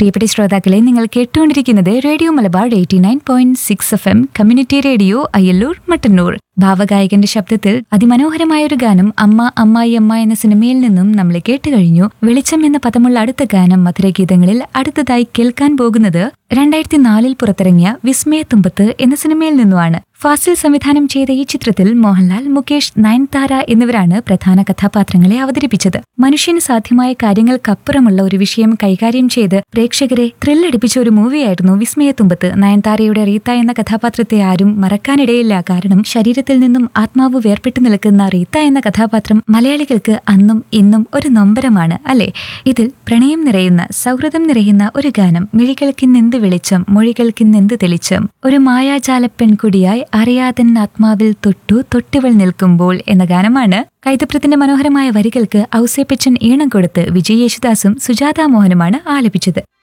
പ്രിയപ്പെട്ട ശ്രോതാക്കളെ നിങ്ങൾ കേട്ടുകൊണ്ടിരിക്കുന്നത് radio Malabar eighty nine point six F M community radio Ayyallur Mattannur ഭാവഗായകന്റെ ശബ്ദത്തിൽ അതിമനോഹരമായ ഒരു ഗാനം അമ്മ അമ്മായി അമ്മ എന്ന സിനിമയിൽ നിന്നും നമ്മൾ കേട്ടുകഴിഞ്ഞു വെളിച്ചം എന്ന പദമുള്ള അടുത്ത ഗാനം മധുരഗീതങ്ങളിൽ അടുത്തതായി കേൾക്കാൻ പോകുന്നത് രണ്ടായിരത്തി നാലിൽ പുറത്തിറങ്ങിയ വിസ്മയത്തുമ്പത്ത് എന്ന സിനിമയിൽ നിന്നുമാണ് ഫാസിൽ സംവിധാനം ചെയ്ത ഈ ചിത്രത്തിൽ മോഹൻലാൽ മുകേഷ് നയൻതാര എന്നിവരാണ് പ്രധാന കഥാപാത്രങ്ങളെ അവതരിപ്പിച്ചത് മനുഷ്യന് സാധ്യമായ കാര്യങ്ങൾക്കപ്പുറമുള്ള ഒരു വിഷയം കൈകാര്യം ചെയ്ത് പ്രേക്ഷകരെ ത്രില്ലടിപ്പിച്ച ഒരു മൂവിയായിരുന്നു വിസ്മയത്തുമ്പത്ത് നയൻതാരയുടെ റീത്ത എന്ന കഥാപാത്രത്തെ ആരും മറക്കാനിടയില്ല കാരണം ശരീരത്തിൽ നിന്നും ആത്മാവ് വേർപെട്ടു നിൽക്കുന്ന റീത്ത എന്ന കഥാപാത്രം മലയാളികൾക്ക് അന്നും ഇന്നും ഒരു നൊമ്പരമാണ് അല്ലെ ഇതിൽ പ്രണയം നിറയുന്ന സൗഹൃദം നിറയുന്ന ഒരു ഗാനം മിഴികൾക്കിന്നെന്ത് വെളിച്ചം മൊഴികൾക്കിന്നെന്ത് തെളിച്ചം ഒരു മായാജാല പെൺകുടിയായി അറിയാതൻ ആത്മാവിൽ തൊട്ടു തൊട്ടിവൾ നിൽക്കുമ്പോൾ എന്ന ഗാനമാണ് കൈതപ്രത്തിന്റെ മനോഹരമായ വരികൾക്ക് ഔസേപ്പച്ചൻ ഈണം കൊടുത്ത് വിജയ് യേശുദാസും സുജാത മോഹനുമാണ് ആലപിച്ചത്